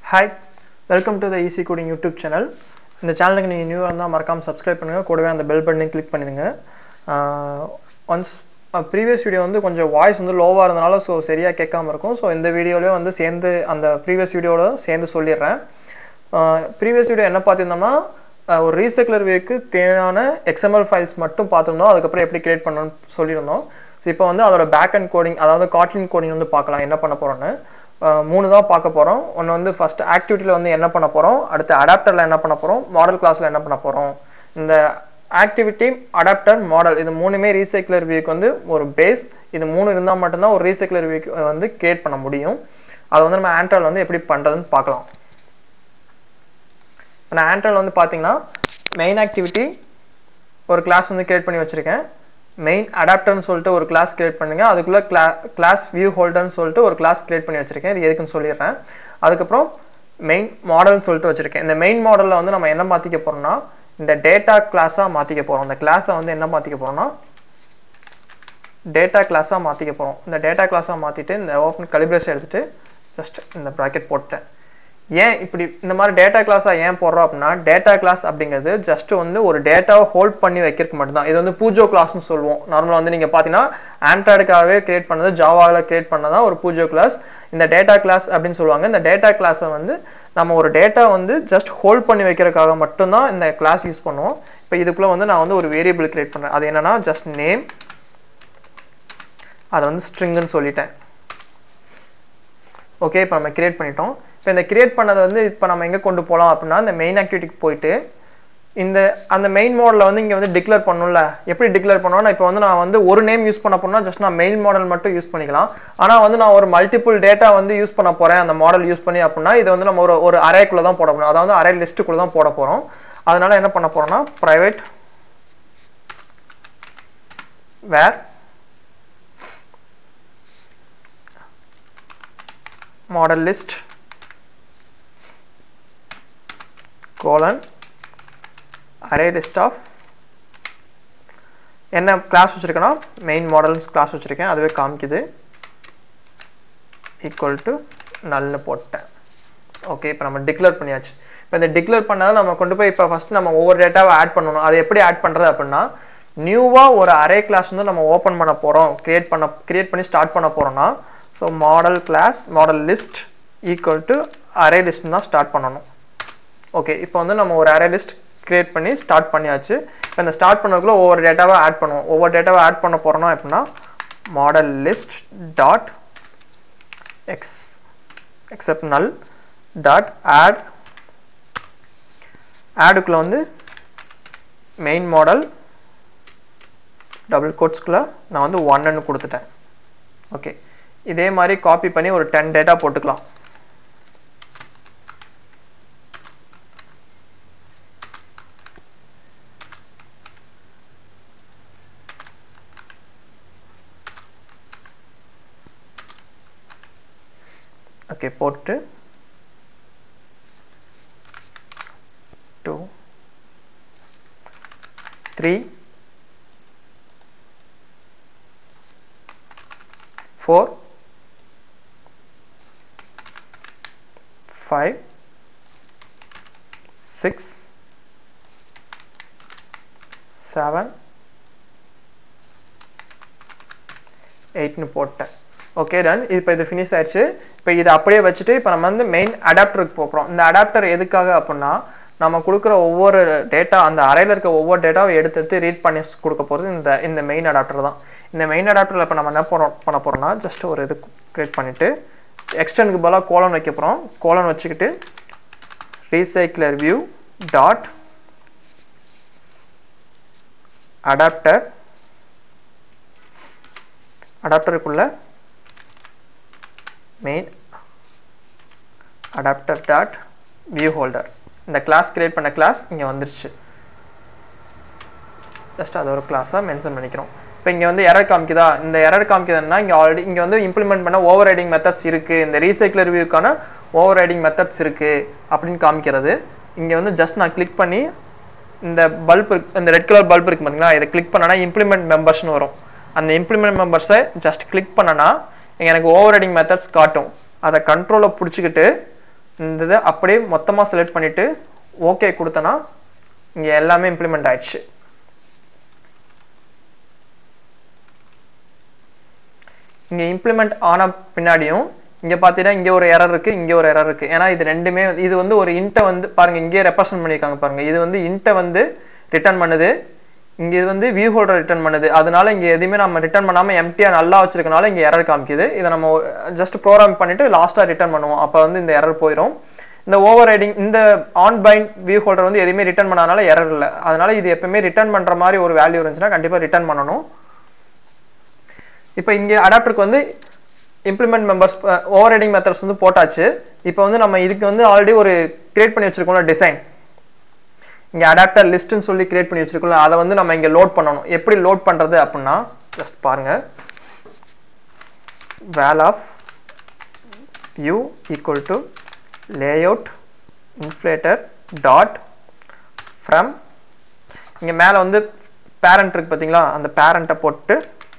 hi welcome to the easy coding YouTube channel இந்த சேனலுக்கு நீங்கள் நியூவாக இருந்தால் மறக்காமல் சப்ஸ்கிரைப் பண்ணுங்கள் கூடவே அந்த பெல் பட்டனையும் கிளிக் பண்ணிடுங்க ஒன்ஸ் ப்ரீவியஸ் வீடியோ வந்து கொஞ்சம் வாய்ஸ் வந்து லோவாக இருந்தனால ஸோ சரியாக கேட்காம இருக்கும் ஸோ இந்த வீடியோலேயே வந்து சேர்ந்து அந்த ப்ரீவியஸ் வீடியோவோட சேர்ந்து சொல்லிடுறேன் ப்ரீவியஸ் வீடியோ என்ன பார்த்துருந்தோம்னா ஒரு ரீசைக்கிளர் வேக்கு தேவையான எக்ஸ்எம்எல் ஃபைல்ஸ் மட்டும் பார்த்துருந்தோம் அதுக்கப்புறம் எப்படி கிரியேட் பண்ணணும்னு சொல்லியிருந்தோம் ஸோ இப்போ வந்து அதோட பேக் அண்ட் கோடிங் அதாவது காட்லின் கோடிங் வந்து பார்க்கலாம் என்ன பண்ண போகிறோன்னு மூணு தான் பார்க்க போகிறோம் ஒன்று வந்து ஃபஸ்ட் ஆக்டிவிட்டியில் வந்து என்ன பண்ண போகிறோம் அடுத்து அடாப்டரில் என்ன பண்ண போகிறோம் மாடல் கிளாஸில் என்ன பண்ண போகிறோம் இந்த ஆக்டிவிட்டி அடாப்டர் மாடல் இது மூணுமே ரீசைக்கிளர் வியூக்கு வந்து ஒரு பேஸ் இது மூணு இருந்தால் மட்டும்தான் ஒரு ரீசைக்கிளர் வியூக்கு வந்து கிரியேட் பண்ண முடியும் அதை வந்து நம்ம ஆண்ட்ராய்டில் வந்து எப்படி பண்ணுறதுன்னு பார்க்கலாம் நான் ஆண்ட்ராய்டில் வந்து பார்த்தீங்கன்னா மெயின் ஆக்டிவிட்டி ஒரு கிளாஸ் வந்து கிரியேட் பண்ணி வச்சுருக்கேன் மெயின் அடாப்டர்னு சொல்லிட்டு ஒரு கிளாஸ் கிரியேட் பண்ணுங்க அதுக்குள்ள கிளா கிளாஸ் வியூ ஹோல்டர்னு சொல்லிட்டு ஒரு கிளாஸ் கிரியேட் பண்ணி வச்சிருக்கேன் இது எதுக்குன்னு சொல்லிடுறேன் அதுக்கப்புறம் மெயின் மாடல்னு சொல்லிட்டு வச்சிருக்கேன் இந்த மெயின் மாடலில் வந்து நம்ம என்ன மாற்றிக்க போறோம்னா இந்த டேட்டா கிளாஸாக மாற்றிக்க போகிறோம் இந்த கிளாஸை வந்து என்ன மாற்றிக்க போகிறோம்னா டேட்டா கிளாஸாக மாற்றிக்க போகிறோம் இந்த டேட்டா கிளாஸாக மாற்றிட்டு இந்த ஓப்பன் கலிபிரேஷன் எடுத்துட்டு ஜஸ்ட் இந்த ப்ராக்கெட் போட்டேன் ஏன் இப்படி இந்த மாதிரி டேட்டா கிளாஸாக ஏன் போடுறோம் அப்படின்னா டேட்டா கிளாஸ் அப்படிங்கிறது ஜஸ்ட் வந்து ஒரு டேட்டாவை ஹோல்ட் பண்ணி வைக்கிறதுக்கு மட்டும்தான் இது வந்து பூஜோ கிளாஸ்னு சொல்லுவோம் நார்மலாக வந்து நீங்கள் பார்த்தீங்கன்னா ஆண்ட்ராய்டுக்காகவே கிரியேட் பண்ணது ஜாவாவில் கிரியேட் பண்ணதான் ஒரு பூஜோ கிளாஸ் இந்த டேட்டா கிளாஸ் அப்படின்னு சொல்லுவாங்க இந்த டேட்டா கிளாஸை வந்து நம்ம ஒரு டேட்டா வந்து ஜஸ்ட் ஹோல்ட் பண்ணி வைக்கிறதுக்காக மட்டும்தான் இந்த கிளாஸ் யூஸ் பண்ணுவோம் இப்போ இதுக்குள்ளே வந்து நான் வந்து ஒரு வேரியபிள் கிரியேட் பண்ணுறேன் அது என்னன்னா ஜஸ்ட் நேம் அதை வந்து ஸ்ட்ரிங்குன்னு சொல்லிட்டேன் ஓகே இப்போ நம்ம கிரியேட் பண்ணிட்டோம் இப்போ இந்த கிரியேட் பண்ணதை வந்து இப்போ நம்ம எங்கே கொண்டு போகலாம் அப்படின்னா இந்த மெயின் ஆக்டிவிட்டிக்கு போயிட்டு இந்த அந்த மெயின் மாடலில் வந்து இங்கே வந்து டிக்ளேர் பண்ணணும்ல எப்படி டிக்ளேர் பண்ணோம்னா இப்போ வந்து நான் வந்து ஒரு நேம் யூஸ் பண்ண போனால் ஜஸ்ட் நான் மெயின் மாடல் மட்டும் யூஸ் பண்ணிக்கலாம் ஆனால் வந்து நான் ஒரு மல்டிபிள் டேட்டா வந்து யூஸ் பண்ண போகிறேன் அந்த மாடல் யூஸ் பண்ணி அப்படின்னா இது வந்து நம்ம ஒரு ஒரு அரேக்குள்ளே தான் போட போகிறோம் அதாவது அரே லிஸ்ட்டுக்குள்ளே தான் போட போகிறோம் அதனால என்ன பண்ண போகிறோம்னா private var model list colon array list of என்ன கிளாஸ் வச்சிருக்கேன்னா மெயின் மாடல்ஸ் கிளாஸ் வச்சிருக்கேன் அதுவே காமிக்குது ஈக்குவல் டு நல்ல போட்டேன் ஓகே இப்போ நம்ம டிக்ளேர் பண்ணியாச்சு இப்போ இந்த டிக்ளேர் பண்ணாத நம்ம கொண்டு போய் இப்போ ஃபஸ்ட் நம்ம ஒவ்வொரு டேட்டாவை ஆட் பண்ணணும் அது எப்படி ஆட் பண்ணுறது அப்படின்னா நியூவாக ஒரு அரே கிளாஸ் வந்து நம்ம ஓப்பன் பண்ண போகிறோம் கிரியேட் பண்ண கிரியேட் பண்ணி ஸ்டார்ட் பண்ண போகிறோம்னா so model class model list equal to array list தான் ஸ்டார்ட் பண்ணணும் ஓகே இப்போ வந்து நம்ம ஒரு அரே லிஸ்ட் கிரியேட் பண்ணி ஸ்டார்ட் பண்ணியாச்சு இப்போ இந்த ஸ்டார்ட் பண்ணதுக்குள்ள ஒவ்வொரு டேட்டாவை ஆட் பண்ணுவோம் ஒவ்வொரு டேட்டாவை ஆட் பண்ண போகிறோம்னா எப்படின்னா model list dot x except null dot add ஆடுக்குள்ள வந்து மெயின் மாடல் டபுள் கோட்ஸ்குள்ள நான் வந்து ஒன்னு கொடுத்துட்டேன் ஓகே இதே மாதிரி காப்பி பண்ணி ஒரு டென் டேட்டா போட்டுக்கலாம் ஓகே போட்டு two three four five, six, seven, எயிட்னு போட்டேன் ஓகே டன் இப்போ இது ஃபினிஷ் ஆயிடுச்சு இப்போ இதை அப்படியே வச்சுட்டு இப்போ நம்ம வந்து மெயின் அடாப்டருக்கு போகிறோம் இந்த அடாப்டர் எதுக்காக அப்படின்னா நம்ம கொடுக்குற ஒவ்வொரு டேட்டா அந்த அறையில் இருக்க ஒவ்வொரு டேட்டாவை எடுத்து எடுத்து ரீட் பண்ணி கொடுக்க போகிறது இந்த இந்த மெயின் அடாப்டர் தான் இந்த மெயின் அடாப்டரில் இப்போ நம்ம என்ன போகிறோம் பண்ண போகிறோம்னா ஜஸ்ட் ஒரு இது கிரியேட் பண்ணிவிட்டு எக்ஸ்டனுக்கு பதிலாக கோலன் வைக்க போகிறோம் கோலன் வச்சுக்கிட்டு ரீசைக்கிளர் வியூ டாட் அடாப்டர் அடாப்டருக்குள்ள main adapter dot view holder இந்த கிளாஸ் கிரியேட் பண்ண கிளாஸ் இங்கே வந்துருச்சு ஜஸ்ட் அது ஒரு கிளாஸாக மென்ஷன் பண்ணிக்கிறோம் இப்போ இங்கே வந்து எரர் காமிக்குதா இந்த எரர் காமிக்குதுன்னா இங்கே ஆல்ரெடி இங்கே வந்து இம்ப்ளிமெண்ட் பண்ண ஓவர் ரைடிங் மெத்தட்ஸ் இருக்குது இந்த ரீசைக்கிளர் வியூக்கான ஓவர் ரைடிங் மெத்தட்ஸ் இருக்குது அப்படின்னு காமிக்கிறது இங்கே வந்து ஜஸ்ட் நான் கிளிக் பண்ணி இந்த பல்ப் இந்த ரெட் கலர் பல்ப் இருக்கு பார்த்தீங்களா இதை கிளிக் பண்ணனா இம்ப்ளிமெண்ட் மெம்பர்ஸ்னு வரும் அந்த இம்ப்ளிமெண்ட் மெம்பர்ஸை ஜஸ்ட் கிளிக் பண்ணனா எனக்கு ஓவர் ரைடிங் மெத்தட்ஸ் காட்டும் அதை கண்ட்ரோலை பிடிச்சிக்கிட்டு இந்த இதை அப்படியே மொத்தமாக செலக்ட் பண்ணிவிட்டு ஓகே கொடுத்தனா இங்கே எல்லாமே இம்ப்ளிமெண்ட் ஆயிடுச்சு இங்கே இம்ப்ளிமெண்ட் ஆன பின்னாடியும் இங்கே பார்த்தீங்கன்னா இங்கே ஒரு எரர் இருக்குது இங்கே ஒரு எரர் இருக்குது ஏன்னா இது ரெண்டுமே இது வந்து ஒரு இன்ட்டை வந்து பாருங்கள் இங்கே ரெப்ரசன்ட் பண்ணியிருக்காங்க பாருங்கள் இது வந்து இன்ட்டை வந்து ரிட்டர்ன் பண்ணுது இங்கே இது வந்து வியூ ஹோல்டர் ரிட்டர்ன் பண்ணுது அதனால இங்கே எதுவுமே நம்ம ரிட்டர்ன் பண்ணாமல் எம்டியாக நல்லா வச்சிருக்கனால இங்கே எரர் காமிக்குது இதை நம்ம ஜஸ்ட் ப்ரோக்ராம் பண்ணிட்டு லாஸ்ட்டாக ரிட்டர்ன் பண்ணுவோம் அப்போ வந்து இந்த எரர் போயிடும் இந்த ஓவர் ரைடிங் இந்த ஆன் பைண்ட் வியூ ஹோல்டர் வந்து எதுவுமே ரிட்டர்ன் பண்ணாதனால எரர் இல்லை அதனால இது எப்பவுமே ரிட்டர்ன் பண்ணுற மாதிரி ஒரு வேல்யூ இருந்துச்சுன்னா கண்டிப்பாக ரிட்டர்ன் பண்ணணும் இப்போ இங்கே அடாப்டருக்கு வந்து implement members overriding methods வந்து போட்டாச்சு இப்போ வந்து நம்ம இதுக்கு வந்து ஆல்ரெடி ஒரு கிரியேட் பண்ணி வச்சிருக்கோம்ல டிசைன் இங்கே அடாப்டர் லிஸ்ட்னு சொல்லி கிரியேட் பண்ணி வச்சிருக்கோம்ல அதை வந்து நம்ம இங்கே லோட் பண்ணணும் எப்படி லோட் பண்ணுறது அப்படின்னா ஜஸ்ட் பாருங்க val of view equal to layout inflater dot from இங்கே மேலே வந்து பேரண்ட் இருக்கு பார்த்தீங்களா அந்த பேரண்ட்டை போட்டு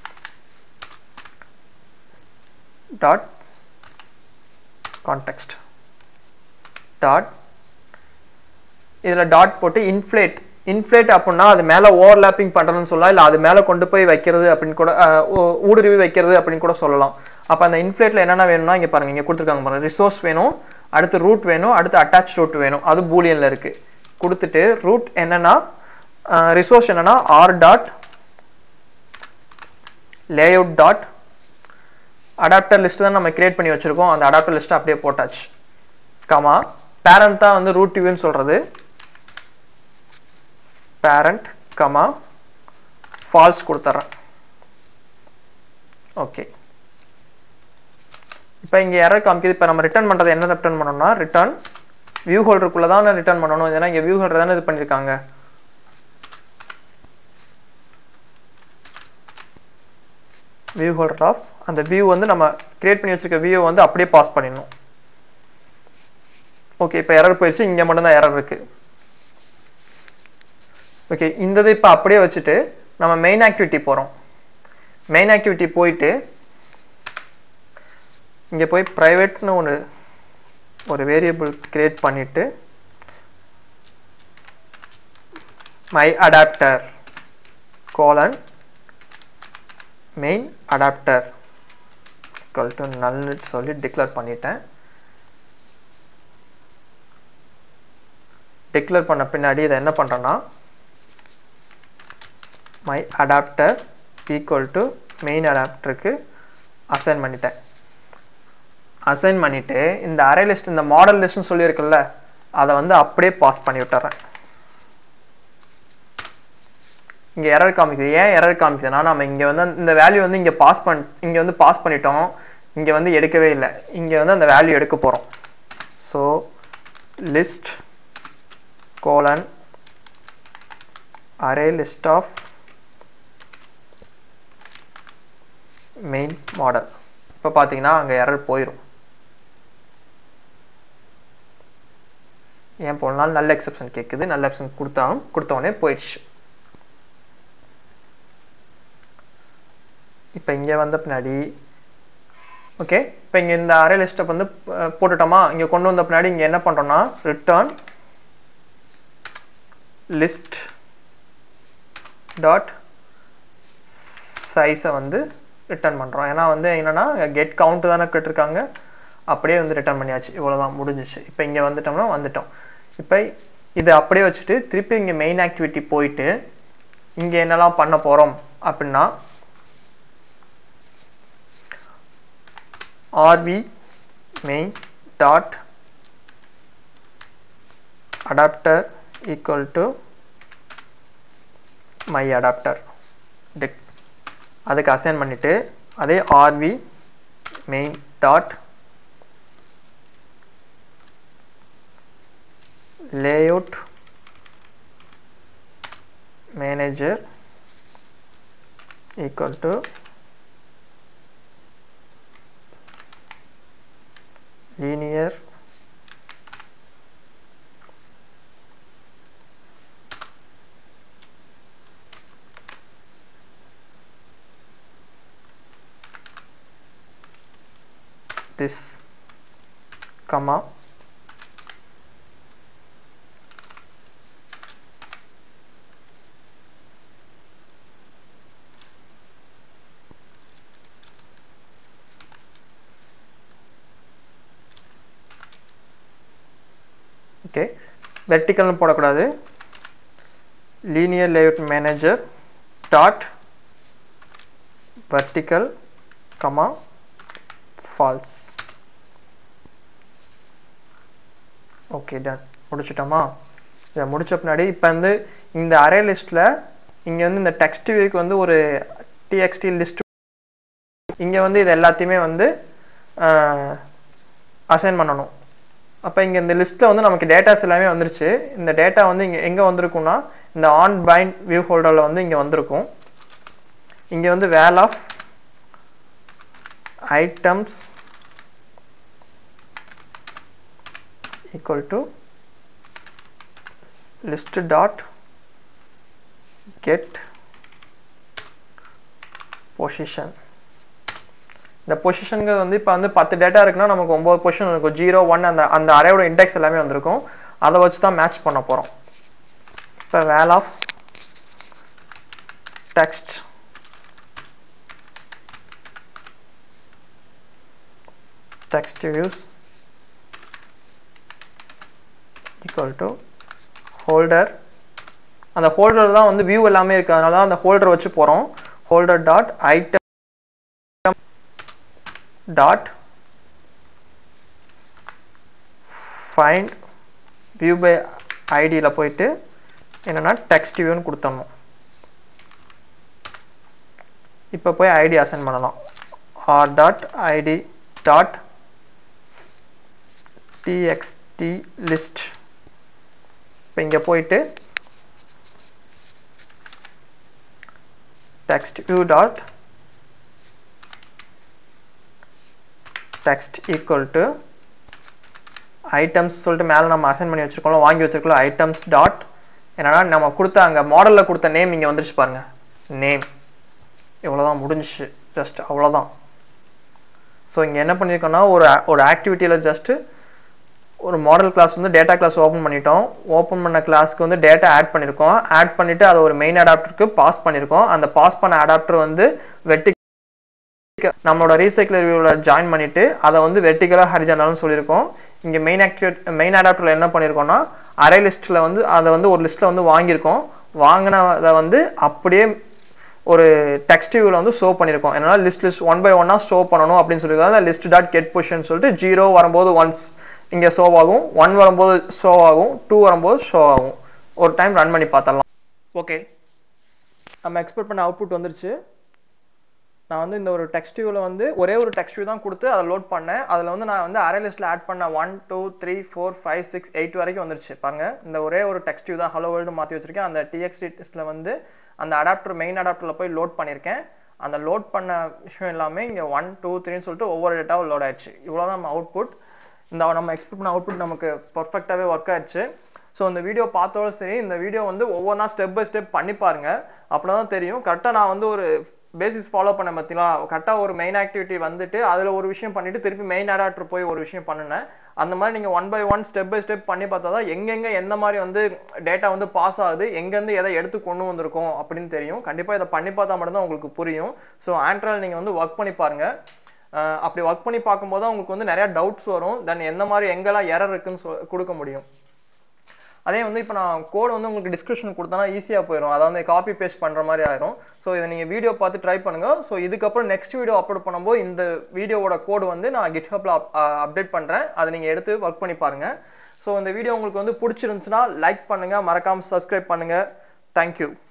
டாட் கான்டெக்ஸ்ட் டாட் இதில் டாட் போட்டு இன்ஃப்ளேட் இன்ஃப்ளேட் அப்படின்னா அது மேலே ஓவர்லாப்பிங் பண்ணுறதுன்னு சொல்லலாம் இல்லை அது மேலே கொண்டு போய் வைக்கிறது அப்படின்னு கூட அஹ், ஊ- ஊடுருவி வைக்கிறது அப்படின்னு கூட சொல்லலாம் அப்போ அந்த இன்ஃப்ளேட்டில் என்னென்ன வேணும்னா இங்கே பாருங்க இங்கே கொடுத்துருக்காங்க பாருங்க ரிசோர்ஸ் வேணும் அடுத்து ரூட் வேணும் அடுத்து அட்டாச் ரூட் வேணும் அது பூலியனில் இருக்கு கொடுத்துட்டு ரூட் என்னன்னா ரிசோர்ஸ் என்னன்னா R dot layout dot adapter list தான் நம்ம கிரியேட் பண்ணி வச்சிருக்கோம் அந்த அடாப்டர் லிஸ்ட் அப்படியே போட்டாச்சு கமா பேரண்ட் தான் வந்து ரூட் டிவின்னு சொல்றது பேரண்ட் கமா ஃபால்ஸ் கொடுத்துட்றேன் ஓகே இப்போ இங்கே எரர் காமிக்குது இப்போ நம்ம ரிட்டர்ன் பண்ணுறது என்ன ரிட்டர்ன் பண்ணணும்னா ரிட்டர்ன் வியூ ஹோல்டருக்குள்ளே தான் ரிட்டர்ன் பண்ணணும் ஏன்னா இங்கே வியூ ஹோல்டர் தானே இது பண்ணியிருக்காங்க வியூ ஹோல்டர் ஆஃப் அந்த வியூ வந்து நம்ம கிரியேட் பண்ணி வச்சிருக்க வியூ வந்து அப்படியே பாஸ் பண்ணிடணும் ஓகே இப்போ எரர் போயிடுச்சு இங்கே மட்டும்தான் எரர் இருக்கு ஓகே இந்த இது இப்போ அப்படியே வச்சுட்டு நம்ம மெயின் ஆக்டிவிட்டி போகிறோம் மெயின் ஆக்டிவிட்டி போயிட்டு இங்கே போய் ப்ரைவேட்னு ஒன்று ஒரு வேரியபிள் கிரியேட் பண்ணிட்டு my adapter colon main adapter equal to null சொல்லி டிக்ளேர் பண்ணிட்டேன் டிக்ளேர் பண்ண பின்னாடி இதை என்ன பண்ணுறேன்னா my adapter equal to main அடாப்டருக்கு அசைன் பண்ணிட்டேன் அசைன் பண்ணிட்டு இந்த அரே லிஸ்ட் இந்த மாடல் லிஸ்ட்னு சொல்லியிருக்குல்ல அதை வந்து அப்படியே பாஸ் பண்ணி விட்டுறேன் இங்க எரர் காமிக்குது ஏன் எரர் காமிக்குதுன்னா நம்ம இங்க வந்து இந்த வேல்யூ வந்து இங்க பாஸ் பண் இங்க வந்து பாஸ் பண்ணிட்டோம் இங்க வந்து எடுக்கவே இல்லை இங்க வந்து அந்த வேல்யூ எடுக்க போறோம் so list colon array list of main model இப்போ பார்த்தீங்கன்னா அங்கே எரர் போயிடும் ஏன் போனாலும் நல்ல எக்ஸப்ஷன் கேட்குது நல்ல எக்ஸப்ஷன் கொடுத்தாலும் கொடுத்த உடனே போயிடுச்சு இப்போ இங்கே வந்த பின்னாடி ஓகே இப்போ இங்கே இந்த அரே லிஸ்ட்டை வந்து அஹ், போட்டுட்டோமா இங்கே கொண்டு வந்த பின்னாடி இங்கே என்ன பண்ணுறோம்னா ரிட்டர்ன் லிஸ்ட் டாட் சைஸை வந்து ரிட்டர்ன் பண்ணுறோம் ஏன்னா வந்து என்னன்னா கெட் கவுண்ட் தானே கேட்டிருக்காங்க அப்படியே வந்து ரிட்டர்ன் பண்ணியாச்சு இவ்வளோதான் முடிஞ்சிச்சு இப்போ இங்கே வந்துட்டோம்னா வந்துட்டோம் இப்போ இதை அப்படியே வச்சுட்டு திருப்பி இங்கே மெயின் ஆக்டிவிட்டி போயிட்டு இங்கே என்னெல்லாம் பண்ண போகிறோம் அப்படின்னா rv main dot adapter equal to my adapter dec அதுக்கு அசைன் பண்ணிட்டு அதே rv main dot layout manager equal to linear this comma okay வெர்டிக்கல்னு போடக்கூடாது linear layout manager dot vertical comma false okay done முடிச்சிட்டோமா இதை முடிச்ச பின்னாடி இப்போ வந்து இந்த அரே லிஸ்ட்டில் இங்கே வந்து இந்த டெக்ஸ்ட் வியூக்கு வந்து ஒரு டிஎக்ஸ்டி லிஸ்ட் இங்கே வந்து இது எல்லாத்தையுமே வந்து அசைன் பண்ணணும் அப்போ இங்கே இந்த லிஸ்ட்டில் வந்து நமக்கு டேட்டாஸ் எல்லாமே வந்துருச்சு இந்த டேட்டா வந்து இங்கே எங்கே வந்திருக்கும்னா இந்த ஆன் பைண்ட் வியூ ஹோல்டரில் வந்து இங்கே வந்திருக்கும் இங்கே வந்து val of items equal to list dot get position இந்த பொசிஷனுங்கிறது வந்து இப்போ வந்து பத்து டேட்டா இருக்குன்னா நமக்கு ஒம்பது பொசிஷன் இருக்கும் ஜீரோ ஒன் அந்த அந்த அரேயோட இண்டெக்ஸ் எல்லாமே வந்திருக்கும் அதை வச்சு தான் மேட்ச் பண்ண போகிறோம் இப்போ val of text text views equal to holder அந்த ஹோல்டர் தான் வந்து வியூ எல்லாமே இருக்கு அதனால தான் அந்த ஹோல்டர் வச்சு போகிறோம் holder dot item dot find view by ஐடியில் போயிட்டு என்னென்னா டெக்ஸ்ட் வியூன்னு கொடுத்தணும் இப்போ போய் ஐடி அசைன் பண்ணலாம் R dot ID dot txt list இப்போ இங்கே போயிட்டு text view dot text equal to items சொல்லிட்டு மேலே நம்ம அசைன் பண்ணி வச்சிருக்கோம் வாங்கி வச்சிருக்கோம் items டாட் என்னன்னா நம்ம கொடுத்த அங்கே மாடலில் கொடுத்த நேம் இங்கே வந்துருச்சு பாருங்க நேம் இவ்வளோதான் முடிஞ்சிச்சு ஜஸ்ட் அவ்வளோதான் ஸோ இங்கே என்ன பண்ணியிருக்கோம்னா ஒரு ஒரு ஆக்டிவிட்டியில் ஜஸ்ட்டு ஒரு மாடல் கிளாஸ் வந்து டேட்டா கிளாஸ் ஓப்பன் பண்ணிட்டோம் ஓப்பன் பண்ண கிளாஸ்க்கு வந்து டேட்டா ஆட் பண்ணியிருக்கோம் ஆட் பண்ணிவிட்டு அதை ஒரு மெயின் அடாப்டருக்கு பாஸ் பண்ணியிருக்கோம் அந்த பாஸ் பண்ண அடாப்டர் வந்து வெட்டி நம்மளோட ரீசைக்கிளர் வியூவில் ஜாயின் பண்ணிவிட்டு அதை வந்து வெர்டிகலாக ஹரிஜானல்னு சொல்லியிருக்கோம் இங்கே மெயின் ஆக்டிவேட் மெயின் அடாப்டரில் என்ன பண்ணியிருக்கோம்னா அரை லிஸ்ட்டில் வந்து அதை வந்து ஒரு லிஸ்ட்டில் வந்து வாங்கியிருக்கோம் வாங்கினதை வந்து அப்படியே ஒரு டெக்ஸ்ட் வியூவில் வந்து ஷோ பண்ணியிருக்கோம் என்னால் லிஸ்ட் லிஸ்ட் ஒன் பை ஒன்னாக ஷோ பண்ணணும் அப்படின்னு சொல்லியிருக்காங்க லிஸ்ட் டாட் கெட் பொசிஷன் சொல்லிட்டு ஜீரோ வரும்போது ஒன்ஸ் இங்கே ஷோ ஆகும் ஒன் வரும்போது ஷோ ஆகும் டூ வரும்போது ஷோ ஆகும் ஒரு டைம் ரன் பண்ணி பார்த்தரலாம் ஓகே நம்ம எக்ஸ்பெக்ட் பண்ண அவுட்புட் வந்துருச்சு நான் வந்து இந்த ஒரு டெக்ஸ்ட் வியூவில் வந்து ஒரே ஒரு டெக்ஸ்ட் வியூ தான் கொடுத்து அதை லோட் பண்ணேன் அதில் வந்து நான் வந்து அரே லிஸ்ட்டில் ஆட் பண்ண one two three four five six eight வரைக்கும் வந்துருச்சு பாருங்க இந்த ஒரே ஒரு டெக்ஸ்ட் வியூ தான் ஹலோ வேர்ல்டு மாற்றி வச்சிருக்கேன் அந்த டிஎக்ஸ்டி டெஸ்ட்டில் வந்து அந்த அடாப்டர் மெயின் அடாப்டரில் போய் லோட் பண்ணியிருக்கேன் அந்த லோட் பண்ண விஷயம் எல்லாமே இங்கே ஒன் டூ த்ரீன்னு சொல்லிட்டு ஒவ்வொரு டேட்டாவும் லோட் ஆயிடுச்சு இவ்வளோ தான் நம்ம அவுட்புட் இந்த நம்ம எக்ஸ்பெக்ட் பண்ண அவுட்புட் நமக்கு பர்ஃபெக்டாகவே ஒர்க் ஆயிடுச்சு ஸோ இந்த வீடியோ பார்த்தோட சரி இந்த வீடியோ வந்து ஒவ்வொன்றா ஸ்டெப் பை ஸ்டெப் பண்ணி பாருங்க அப்படின்னா தான் தெரியும் கரெக்டாக நான் வந்து ஒரு பேசிஸ் ஃபாலோ பண்ண பார்த்தீங்களா கரெக்டாக ஒரு மெயின் ஆக்டிவிட்டி வந்துட்டு அதில் ஒரு விஷயம் பண்ணிட்டு திருப்பி மெயின் அடாப்டர் போய் ஒரு விஷயம் பண்ணினேன் அந்த மாதிரி நீங்கள் one by one step by step பண்ணி பார்த்தா தான் எங்கெங்கே எந்த மாதிரி வந்து டேட்டா வந்து பாஸ் ஆகுது எங்கேருந்து எதை எடுத்து கொண்டு வந்திருக்கோம் அப்படின்னு தெரியும் கண்டிப்பாக இதை பண்ணி பார்த்தா மட்டும்தான் உங்களுக்கு புரியும் ஸோ ஆண்ட்ராய்டு நீங்கள் வந்து ஒர்க் பண்ணி பாருங்க அப்படி ஒர்க் பண்ணி பார்க்கும்போது தான் உங்களுக்கு வந்து நிறைய டவுட்ஸ் வரும் தென் எந்த மாதிரி எங்கெல்லாம் எரர் இருக்குன்னு சொ கொடுக்க முடியும் அதே வந்து இப்போ நான் கோட் வந்து உங்களுக்கு டிஸ்கிரிப்ஷன் கொடுத்தனா ஈஸியாக போயிடும் அதை வந்து காப்பி பேஸ்ட் பண்ணுற மாதிரி ஆயிரும் ஸோ இதை நீங்கள் வீடியோ பார்த்து ட்ரை பண்ணுங்க ஸோ இதுக்கப்புறம் நெக்ஸ்ட் வீடியோ அப்லோட் பண்ணும்போது இந்த வீடியோவோட கோடு வந்து நான் கிட்ஹப்பில் அப்டேட் பண்ணுறேன் அதை நீங்கள் எடுத்து ஒர்க் பண்ணி பாருங்க ஸோ இந்த வீடியோ உங்களுக்கு வந்து பிடிச்சிருந்துச்சுன்னா லைக் பண்ணுங்க மறக்காமல் சப்ஸ்கிரைப் பண்ணுங்க தேங்க்யூ